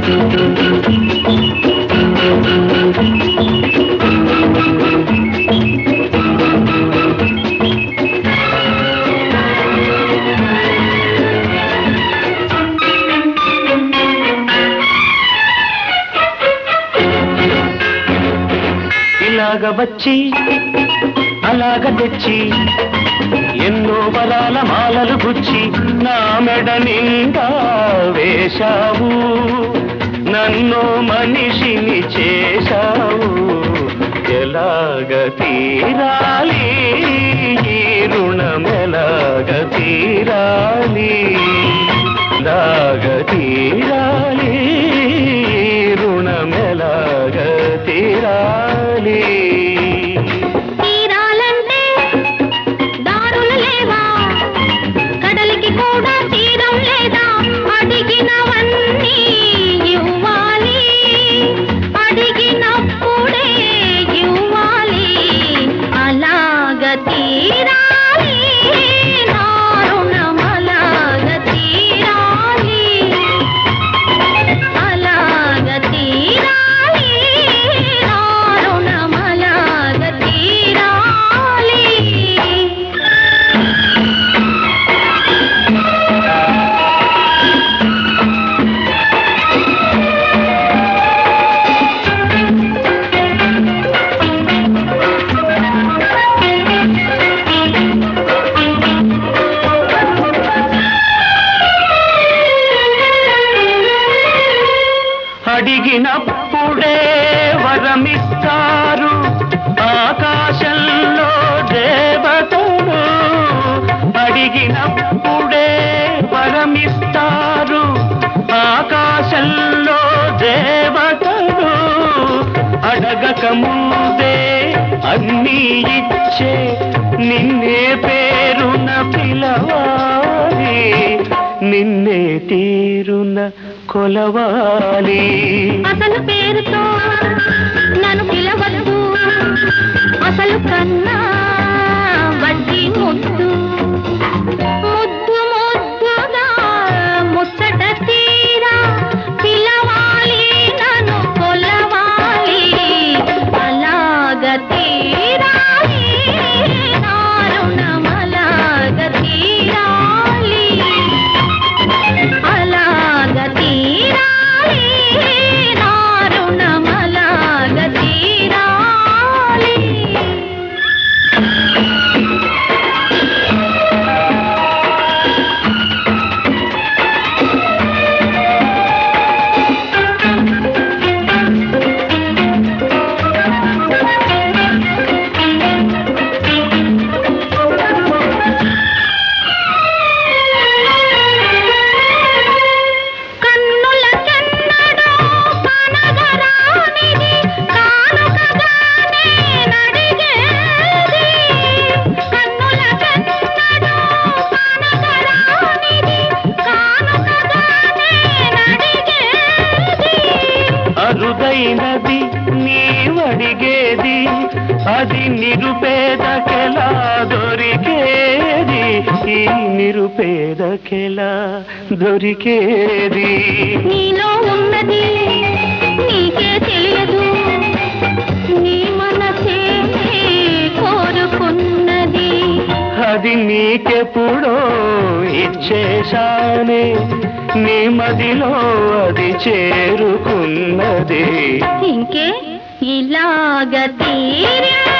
ఇలాగ వచ్చి అలాగ తెచ్చి ఎన్నో బలాల మాలలు గుచ్చి నా మెడ నిండా వేశావు నన్ను మనిషిని చేశావు ఎలాగ తీరాలి ఈ రుణం ఎలాగ తీరాలి ఎలాగ తీరాలి ఈ రుణం ఎలాగ తీరాలి తీరాలంటే దారులు లేవా కడలికి కూడా తీరం లేదా అడిగినవన్నీ ఇవ్వాలి అడిగినప్పుడే ఇవ్వాలి అలాగ తీరాలి నా రుణం అలాగ తీరాలి అలాగ తీరాలి నా రుణం అలాగ తీరాలి అడిగినప్పుడే వరమిస్తారు ఆకాశంలో దేవతలు అడిగినప్పుడే వరమిస్తారు ఆకాశంలో దేవతలు అడగక ముందే అన్నీ ఇచ్చే నిన్నే పేరున పిలవాలి నిన్నే తీరున కొలవాలి అసలు పేరుతో నన్ను పిలవద్దు అసలు కన్నా వడ్డీ ముద్దు ముద్దు ముద్దుగా ముచ్చట తీరా పిలవాలి నన్ను కొలవాలి అలాగ తీరాలి నా రుణం అలాగ తీరాలి అలాగ తీరాలి నా రుణం అలాగ తీరాలి కన్నులకెన్నడూ కనగరానిది కానుకగానే నడిగేది కన్నులకెన్నడూ కనగరానిది కానుకగానే నడిగేది అరుదైనది నీవడిగేది అది నిరుపేదకెలా దొరికేది ఈ నిరుపేదకెలా దొరికేది నీలో ఉన్నది నీకే తెలియదు నీ మనసే కోరుకున్నది అది నీకెప్పుడో ఇచ్చేశానే నీ మదిలో అది చేరుకున్నది ఇంకే ఇలాగ తీరా